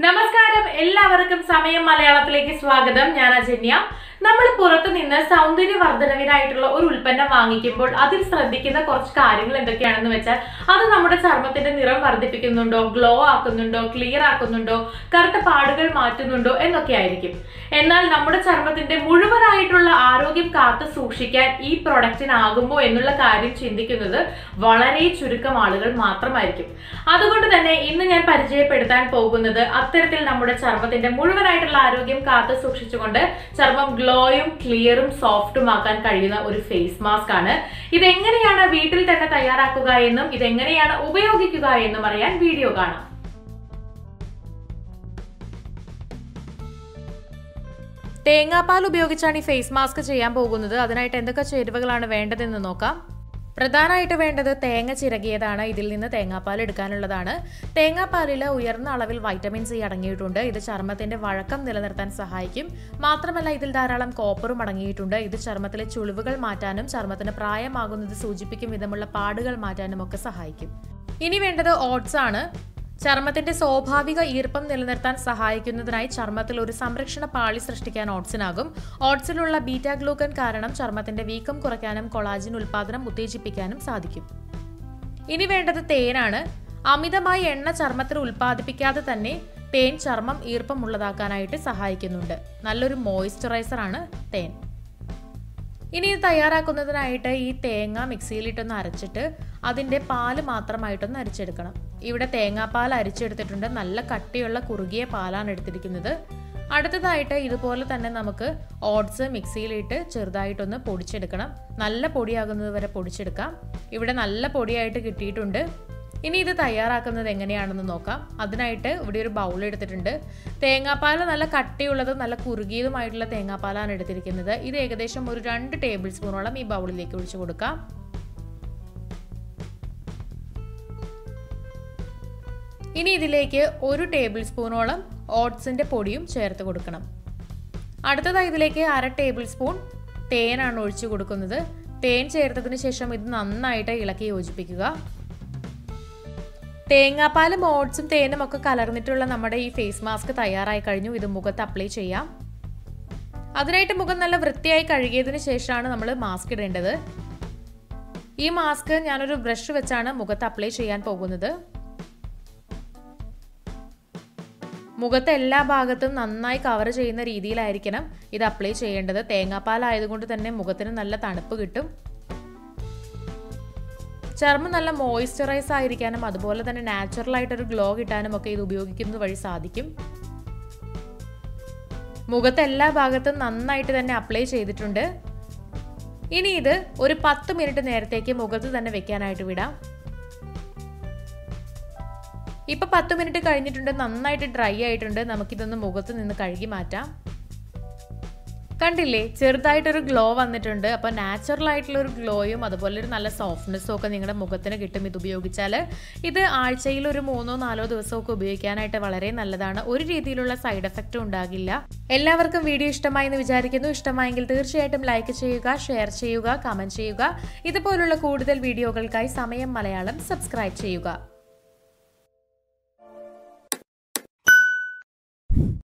നമസ്കാരം എല്ലാവർക്കും സമയം മലയാളത്തിലേക്ക് സ്വാഗതം ഞാൻ അജന്യ നമ്മൾ പുറത്തു നിന്ന് സൗന്ദര്യവർദ്ധനവിനായിട്ടുള്ള ഒരു ഉൽപ്പന്നം വാങ്ങിക്കുമ്പോൾ അതിൽ ശ്രദ്ധിക്കുന്ന കുറച്ച് കാര്യങ്ങൾ എന്തൊക്കെയാണെന്ന് വെച്ചാൽ അത് നമ്മുടെ ചർമ്മത്തിന്റെ നിറം വർദ്ധിപ്പിക്കുന്നുണ്ടോ ഗ്ലോ ആക്കുന്നുണ്ടോ ക്ലിയർ ആക്കുന്നുണ്ടോ കറുത്ത പാടുകൾ മാറ്റുന്നുണ്ടോ എന്നൊക്കെ ആയിരിക്കും എന്നാൽ നമ്മുടെ ചർമ്മത്തിന്റെ മുഴുവനായിട്ടുള്ള ആരോഗ്യം കാത്തു സൂക്ഷിക്കാൻ ഈ പ്രൊഡക്റ്റിനാകുമോ എന്നുള്ള കാര്യം ചിന്തിക്കുന്നത് വളരെ ചുരുക്കം ആളുകൾ മാത്രമായിരിക്കും അതുകൊണ്ട് തന്നെ ഇന്ന് ഞാൻ പരിചയപ്പെടുത്താൻ പോകുന്നത് അത്തരത്തിൽ നമ്മുടെ ചർമ്മത്തിന്റെ മുഴുവനായിട്ടുള്ള ആരോഗ്യം കാത്തു സൂക്ഷിച്ചുകൊണ്ട് ചർമ്മം ഗ്ലോയും ക്ലിയറും സോഫ്റ്റും ആക്കാൻ കഴിയുന്ന ഒരു ഫേസ് മാസ്ക് ആണ് ഇതെങ്ങനെയാണ് വീട്ടിൽ തന്നെ തയ്യാറാക്കുക എന്നും ഇതെങ്ങനെയാണ് ഉപയോഗിക്കുക എന്നും അറിയാൻ വീഡിയോ കാണാം തേങ്ങാപ്പാൽ ഉപയോഗിച്ചാണ് ഈ ഫേസ് മാസ്ക് ചെയ്യാൻ പോകുന്നത് അതിനായിട്ട് എന്തൊക്കെ ചേരുവകളാണ് വേണ്ടതെന്ന് നോക്കാം പ്രധാനമായിട്ട് വേണ്ടത് തേങ്ങ ചിരകിയതാണ് ഇതിൽ നിന്ന് തേങ്ങാപ്പാൽ എടുക്കാനുള്ളതാണ് തേങ്ങാപ്പാലിൽ ഉയർന്ന അളവിൽ വൈറ്റമിൻ സി അടങ്ങിയിട്ടുണ്ട് ഇത് ചർമ്മത്തിന്റെ വഴക്കം നിലനിർത്താൻ സഹായിക്കും മാത്രമല്ല ഇതിൽ ധാരാളം കോപ്പറും അടങ്ങിയിട്ടുണ്ട് ഇത് ചർമ്മത്തിലെ ചുളിവുകൾ മാറ്റാനും ചർമ്മത്തിന് പ്രായമാകുന്നത് സൂചിപ്പിക്കും വിധമുള്ള പാടുകൾ മാറ്റാനും ഒക്കെ സഹായിക്കും ഇനി വേണ്ടത് ഓട്സ് ആണ് ചർമ്മത്തിന്റെ സ്വാഭാവിക ഈർപ്പം നിലനിർത്താൻ സഹായിക്കുന്നതിനായി ചർമ്മത്തിൽ ഒരു സംരക്ഷണ പാളി സൃഷ്ടിക്കാൻ ഓട്സിനാകും ഓട്സിലുള്ള ബീറ്റ ഗ്ലൂക്കൻ കാരണം ചർമ്മത്തിന്റെ വീക്കം കുറയ്ക്കാനും കൊളാജിൻ ഉൽപാദനം ഉത്തേജിപ്പിക്കാനും സാധിക്കും ഇനി വേണ്ടത് തേനാണ് അമിതമായി എണ്ണ ചർമ്മത്തിൽ ഉൽപ്പാദിപ്പിക്കാതെ തന്നെ തേൻ ചർമ്മം ഈർപ്പം ഉള്ളതാക്കാനായിട്ട് സഹായിക്കുന്നുണ്ട് നല്ലൊരു മോയ്സ്ചറൈസർ ആണ് തേൻ ഇനി ഇത് തയ്യാറാക്കുന്നതിനായിട്ട് ഈ തേങ്ങ മിക്സിയിലിട്ടൊന്ന് അരച്ചിട്ട് അതിൻ്റെ പാല് മാത്രമായിട്ടൊന്ന് അരിച്ചെടുക്കണം ഇവിടെ തേങ്ങാപ്പാൽ അരിച്ചെടുത്തിട്ടുണ്ട് നല്ല കട്ടിയുള്ള കുറുകിയ പാലാണ് എടുത്തിരിക്കുന്നത് അടുത്തതായിട്ട് ഇതുപോലെ തന്നെ നമുക്ക് ഓട്സ് മിക്സിയിലിട്ട് ചെറുതായിട്ടൊന്ന് പൊടിച്ചെടുക്കണം നല്ല പൊടിയാകുന്നത് വരെ പൊടിച്ചെടുക്കാം ഇവിടെ നല്ല പൊടിയായിട്ട് കിട്ടിയിട്ടുണ്ട് ഇനി ഇത് തയ്യാറാക്കുന്നത് എങ്ങനെയാണെന്ന് നോക്കാം അതിനായിട്ട് ഇവിടെ ഒരു ബൗൾ എടുത്തിട്ടുണ്ട് തേങ്ങാപ്പാൽ നല്ല കട്ടിയുള്ളതും നല്ല കുറുകിയതുമായിട്ടുള്ള തേങ്ങാപ്പാലാണ് എടുത്തിരിക്കുന്നത് ഇത് ഏകദേശം ഒരു രണ്ട് ടേബിൾ സ്പൂണോളം ഈ ബൗളിലേക്ക് ഒഴിച്ചു കൊടുക്കാം ഇനി ഇതിലേക്ക് ഒരു ടേബിൾ സ്പൂണോളം ഓട്സിൻ്റെ പൊടിയും ചേർത്ത് കൊടുക്കണം അടുത്തതായി ഇതിലേക്ക് അര ടേബിൾ സ്പൂൺ തേനാണ് ഒഴിച്ചു കൊടുക്കുന്നത് തേൻ ചേർത്തതിന് ശേഷം ഇത് നന്നായിട്ട് ഇളക്കി യോജിപ്പിക്കുക തേങ്ങാപ്പാലും ഓട്സും തേനും ഒക്കെ കലർന്നിട്ടുള്ള നമ്മുടെ ഈ ഫേസ് മാസ്ക് തയ്യാറായി കഴിഞ്ഞു ഇത് മുഖത്ത് അപ്ലൈ ചെയ്യാം അതിനായിട്ട് മുഖം നല്ല വൃത്തിയായി കഴുകിയതിന് ശേഷമാണ് നമ്മൾ മാസ്ക് ഇടേണ്ടത് ഈ മാസ്ക് ഞാനൊരു ബ്രഷ് വെച്ചാണ് മുഖത്ത് അപ്ലൈ ചെയ്യാൻ പോകുന്നത് മുഖത്തെ എല്ലാ ഭാഗത്തും നന്നായി കവർ ചെയ്യുന്ന രീതിയിലായിരിക്കണം ഇത് അപ്ലൈ ചെയ്യേണ്ടത് തേങ്ങാപ്പാൽ ആയതുകൊണ്ട് തന്നെ മുഖത്തിന് നല്ല തണുപ്പ് കിട്ടും ചർമ്മം നല്ല മോയ്സ്ചറൈസ് ആയിരിക്കാനും അതുപോലെ തന്നെ നാച്ചുറൽ ആയിട്ടൊരു ഗ്ലോ കിട്ടാനും ഒക്കെ ഇത് ഉപയോഗിക്കുന്നത് വഴി സാധിക്കും മുഖത്ത് എല്ലാ ഭാഗത്തും നന്നായിട്ട് തന്നെ അപ്ലൈ ചെയ്തിട്ടുണ്ട് ഇനി ഇത് ഒരു പത്ത് മിനിറ്റ് നേരത്തേക്ക് മുഖത്ത് തന്നെ വെക്കാനായിട്ട് വിടാം ഇപ്പൊ പത്ത് മിനിറ്റ് കഴിഞ്ഞിട്ടുണ്ട് നന്നായിട്ട് ഡ്രൈ ആയിട്ടുണ്ട് നമുക്കിതൊന്ന് മുഖത്ത് നിന്ന് കഴുകി മാറ്റാം കണ്ടില്ലേ ചെറുതായിട്ടൊരു ഗ്ലോ വന്നിട്ടുണ്ട് അപ്പോൾ നാച്ചുറൽ ആയിട്ടുള്ള ഒരു ഗ്ലോയും അതുപോലെ ഒരു നല്ല സോഫ്റ്റ്നെസ്സും ഒക്കെ നിങ്ങളുടെ മുഖത്തിന് കിട്ടും ഇത് ഉപയോഗിച്ചാൽ ഇത് ആഴ്ചയിൽ ഒരു മൂന്നോ നാലോ ദിവസമൊക്കെ ഉപയോഗിക്കാനായിട്ട് വളരെ നല്ലതാണ് ഒരു രീതിയിലുള്ള സൈഡ് എഫക്റ്റും ഉണ്ടാകില്ല എല്ലാവർക്കും വീഡിയോ ഇഷ്ടമായി എന്ന് വിചാരിക്കുന്നു ഇഷ്ടമായെങ്കിൽ തീർച്ചയായിട്ടും ലൈക്ക് ചെയ്യുക ഷെയർ ചെയ്യുക കമൻറ്റ് ചെയ്യുക ഇതുപോലുള്ള കൂടുതൽ വീഡിയോകൾക്കായി സമയം മലയാളം സബ്സ്ക്രൈബ് ചെയ്യുക